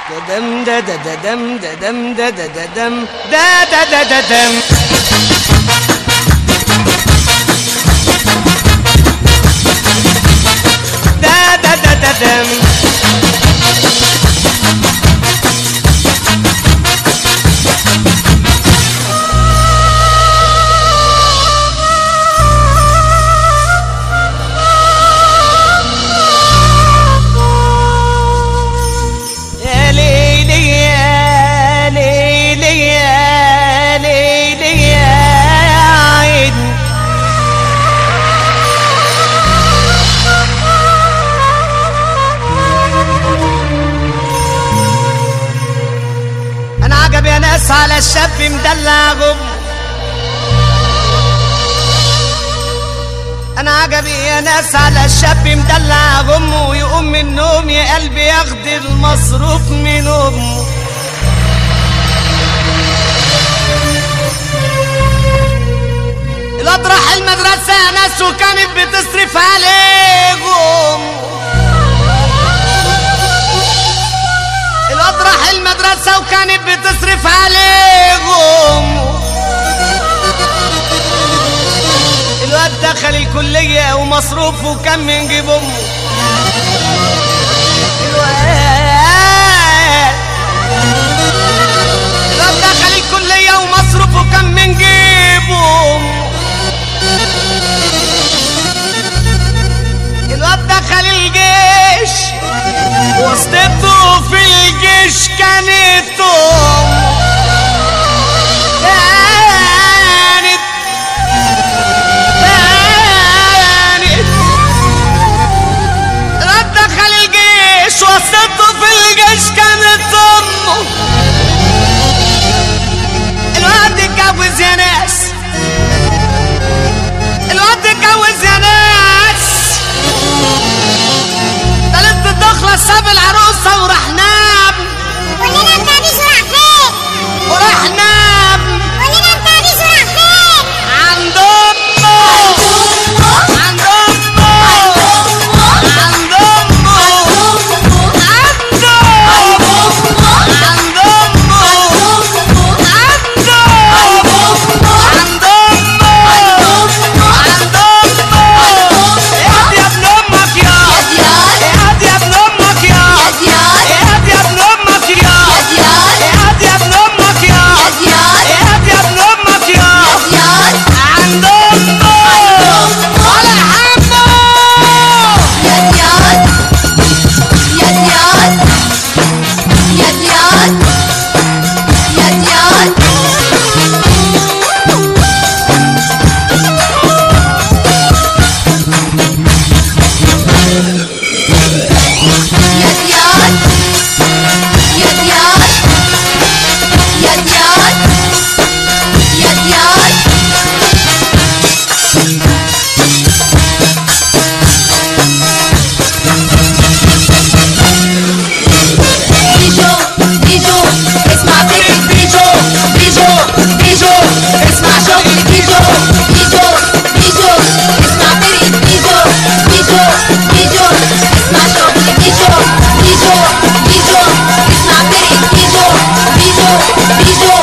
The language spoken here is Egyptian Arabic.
دم دا دا دا دم دا دم دا دا دا دم دا دا دا دا دم دا دا دا دا دم يا ليلي يا ليلي يا ليلي يا عيني انا عجب يا ناس على الشاب مدلع غم انا عجبي يا ناس على الشاب مدلع غمه ويقوم من النوم يا قلبي ياخد المصروف من امه الواد راح المدرسة يا ناس وكانت بتصرف عليهم الواد راح المدرسة وكانت بتصرف عليهم الواد دخل الكلية ومصروفه كان من جيب أمه الواد الواد دخل الكلية ومصروفه كان من جيب أمه الواد دخل الجيش وسطته في الجيش كانت أمه كانت كانت الواد دخل الجيش وسطته في الجيش كانت امه الواد اتجوز يا ناس الواد اتجوز يا ناس تلت الدخلة ساب العروسة وراح نام قولنا انت دي راح فين وراح نام قولنا انت دي راح فين عند امه عند امه عند امه بيجو بيجو اسمع فرقة بيجو بيجو بيجو اسمع شغل بيجو بيجو بيجو اسمع فرقة بيجو بيجو بيجو اسمع شغل بيجو بيجو بيجو اسمع فرقة بيجو بيجو بيجو